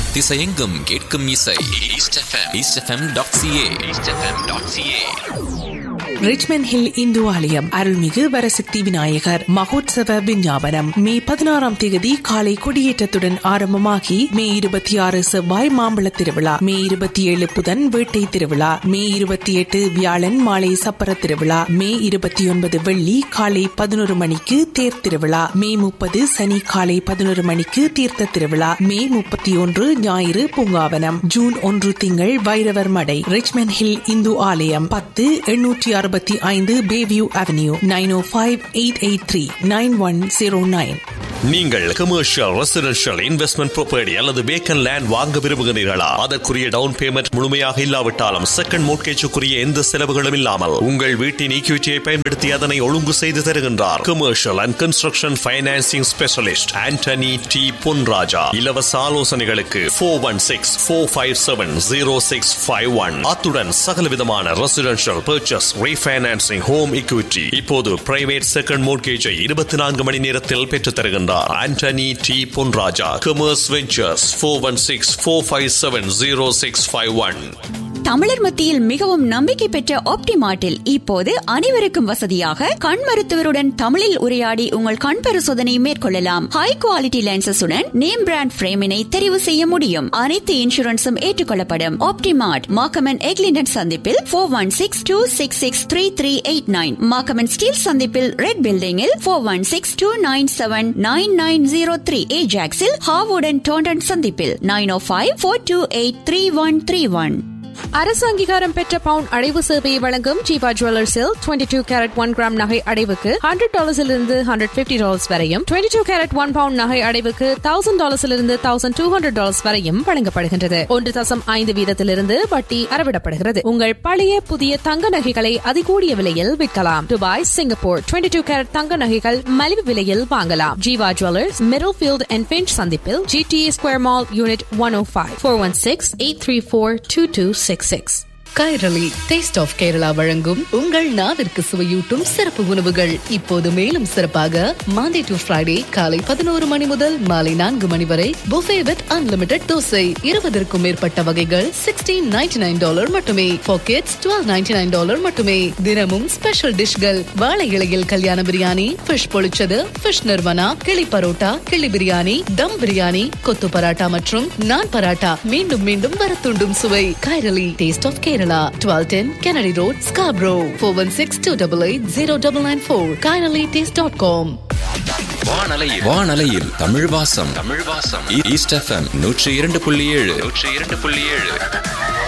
திசையெங்கும் கேட்கும் இசை East FM East FM dot CA East FM dot CA Richmond Hill இந்து ஆலயம் அருள்மிகு வரசக்தி விநாயகர் மகோத்சவ விஞ்ஞாபனம் மே பதினாறாம் தேதி காலை கொடியேற்றத்துடன் ஆரம்பமாகி மே இருபத்தி ஆறு செவ்வாய் மாம்பழ திருவிழா மே இருபத்தி ஏழு புதன் வேட்டை திருவிழா மே இருபத்தி எட்டு வியாழன் மாலை சப்பர திருவிழா மே இருபத்தி ஒன்பது வெள்ளி காலை பதினோரு மணிக்கு தேர் திருவிழா மே முப்பது சனி காலை பதினோரு மணிக்கு தீர்த்த திருவிழா மே முப்பத்தி ஒன்று ஞாயிறு பூங்காவனம் ஜூன் ஒன்று திங்கள் வைரவர் மடை ரிச்மண்ட் ஹில் இந்து ஆலயம் பத்து எண்ணூற்றி அறுபத்தி ஐந்து Bayview Avenue nine O five eight eight three nine one zero nine நீங்கள் கமர்ஷியல் ரெசிடென்ஷியல் இன்வெஸ்ட்மெண்ட் ப்ராப்பர்ட்டி அல்லது வேக்கன் லேண்ட் வாங்க விரும்புகிறீர்களா அதற்குரிய டவுன் பேமெண்ட் முழுமையாக இல்லாவிட்டாலும் செகண்ட் மோட்கேஜுக்குரிய எந்த செலவுகளும் இல்லாமல் உங்கள் வீட்டின் ஈக்விட்டியை பயன்படுத்தி அதனை ஒழுங்கு செய்து தருகின்றார் commercial and construction financing specialist Antony T Ponraja இலவச ஆலோசனைகளுக்கு four one six four five seven zero six five one அத்துடன் சகல விதமான residential purchase refinancing home equity இப்போது பிரைவேட் செகண்ட் மோட்கேஜை இருபத்தி நான்கு மணி நேரத்தில் பெற்றுத் தருகின்றார் Antony T Ponraja commerce ventures four one six four five seven zero six five one தமிழர் மத்தியில் மிகவும் நம்பிக்கை பெற்ற ஆப்டிமார்ட்டில் இப்போது அனைவருக்கும் வசதியாக கண் மருத்துவருடன் தமிழில் உரையாடி உங்கள் கண் பரிசோதனை மேற்கொள்ளலாம் ஹை குவாலிட்டி லென்சஸுடன் நேம் பிராண்ட் பிரேமினை தெரிவு செய்ய முடியும் அனைத்து இன்சூரன்ஸும் ஏற்றுக்கொள்ளப்படும் ஆப்டிமார்ட் மாக்கமன் எக்லிண்டன் சந்திப்பில் four one six two six six three three eight nine Markham Steeles சந்திப்பில் ரெட் பில்டிங்கில் four one six two nine seven nine nine zero three ஏஜாக்ஸில் ஹாவுடன் டோண்டன் சந்திப்பில் nine O five four two eight three one three one அரசு அங்கீகாரம் பெற்ற பவுன் அடைவு சேவையை வழங்கும் ஜீவா ஜுவல்லர்ஸில் twenty two carat one gram நகை அடைவுக்கு ஹண்ட்ரட் டாலர்ஸிலிருந்து ஹண்ட்ரட் பிப்டி டாலர்ஸ் வரையும் twenty two carat one pound நகை அடைவுக்கு தௌசண்ட் டாலர்ஸிலிருந்து தௌசண்ட் டூ ஹண்ட்ரட் டாலர்ஸ் வரையும் வழங்கப்படுகின்றது ஒன்று தசம் ஐந்து வீதத்திலிருந்து வட்டி அறவிடப்படுகிறது உங்கள் பழைய புதிய தங்க நகைகளை அதிகூடிய விலையில் விற்கலாம் Dubai Singapore twenty two carat தங்க நகைகள் மலிவு விலையில் வாங்கலாம் Jeeva jewellers Middlefield and Finch சந்திப்பில் GTA square mall unit one O five four one six eight three four two two six six Kairali taste of Kerala வழங்கும் உங்கள் நாவிற்கு சுவையூட்டும் சிறப்பு உணவுகள் இப்போது மேலும் சிறப்பாக மாண்டே டு ஃப்ரைடே காலை பதினோரு மணி முதல் மாலை நான்கு மணி வரை புஃபே வித் அன்லிமிடெட் தோசை இருபதற்கும் மேற்பட்ட வகைகள் சிக்ஸ்டீன் நைன்டி நைன் டாலர் மட்டுமே packets twelve ninety nine dollar மட்டுமே தினமும் ஸ்பெஷல் டிஷ்கள் வாழை இலையில் கல்யாண biryani fish pollichathu fish nirvana kizhi parotta கிளி பிரியாணி தம் பிரியாணி கொத்து பராட்டா மற்றும் நான் பராட்டா மீண்டும் மீண்டும் வரத்துண்டும் சுவை Kairali taste of Kerala twelve ten Kennedy road Scarborough four one six two double eight zero double nine four Kairali taste dot com வானலையில் வானலையில் தமிழ் வாசம் தமிழ் வாசம் ஈஸ்ட் எஃப்எம் நூற்றி இரண்டு புள்ளி ஏழு நூற்றி இரண்டு புள்ளி ஏழு